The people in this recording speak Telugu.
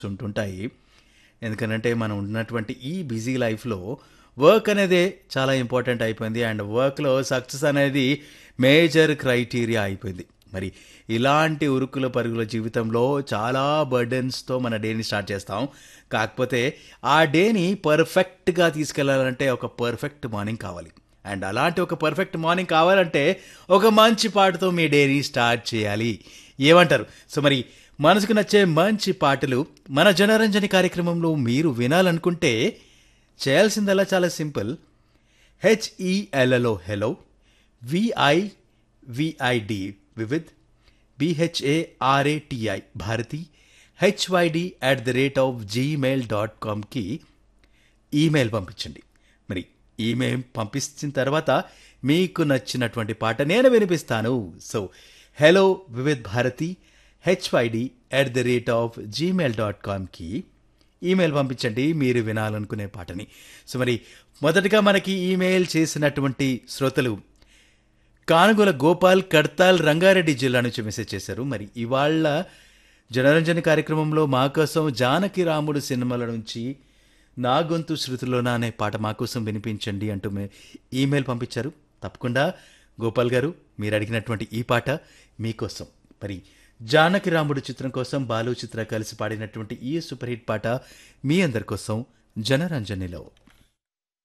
ఉంటుంటాయి ఎందుకనంటే మనం ఉన్నటువంటి ఈ బిజీ లైఫ్లో వర్క్ అనేదే చాలా ఇంపార్టెంట్ అయిపోయింది అండ్ వర్క్లో సక్సెస్ అనేది మేజర్ క్రైటీరియా అయిపోయింది మరి ఇలాంటి ఉరుకుల పరుగుల జీవితంలో చాలా బర్డెన్స్తో మన డేని స్టార్ట్ చేస్తాం కాకపోతే ఆ డేని పర్ఫెక్ట్గా తీసుకెళ్లాలంటే ఒక పర్ఫెక్ట్ మార్నింగ్ కావాలి అండ్ అలాంటి ఒక పర్ఫెక్ట్ మార్నింగ్ కావాలంటే ఒక మంచి పాటతో మీ డేని స్టార్ట్ చేయాలి ఏమంటారు సో మరి మనసుకు నచ్చే మంచి పాటలు మన జనరంజని కార్యక్రమంలో మీరు వినాలనుకుంటే చేయాల్సిందల్లా చాలా simple HELLO hello VI VID Vividh BHARATI Bharati H Y D at the rate of Gmail dot కామ్కి ఈమెయిల్ పంపించండి మరి ఈమెయిల్ పంపించిన తర్వాత మీకు నచ్చినటువంటి పాట నేను వినిపిస్తాను so hello Vividh Bharati H Y D at the rate of Gmail dot కామ్కి ఈమెయిల్ పంపించండి మీరు వినాలనుకునే పాటని సో మరి మొదటగా మనకి ఈమెయిల్ చేసినటువంటి శ్రోతలు కానుగోల గోపాల్ కడ్తాల్ రంగారెడ్డి జిల్లా నుంచి మెసేజ్ చేశారు మరి ఇవాళ జనరంజన కార్యక్రమంలో మా కోసం జానకి రాముడు సినిమాల నుంచి నా గొంతు శృతిలోన అనే పాట మా కోసం వినిపించండి అంటూ మే ఈమెయిల్ పంపించారు తప్పకుండా గోపాల్ గారు మీరు అడిగినటువంటి ఈ పాట మీకోసం మరి జానకి రాముడు చిత్రం కోసం బాలు చిత్ర కలిసి పాడినటువంటి ఈ సూపర్ హిట్ పాట మీ అందరి కోసం జనరంజనిలో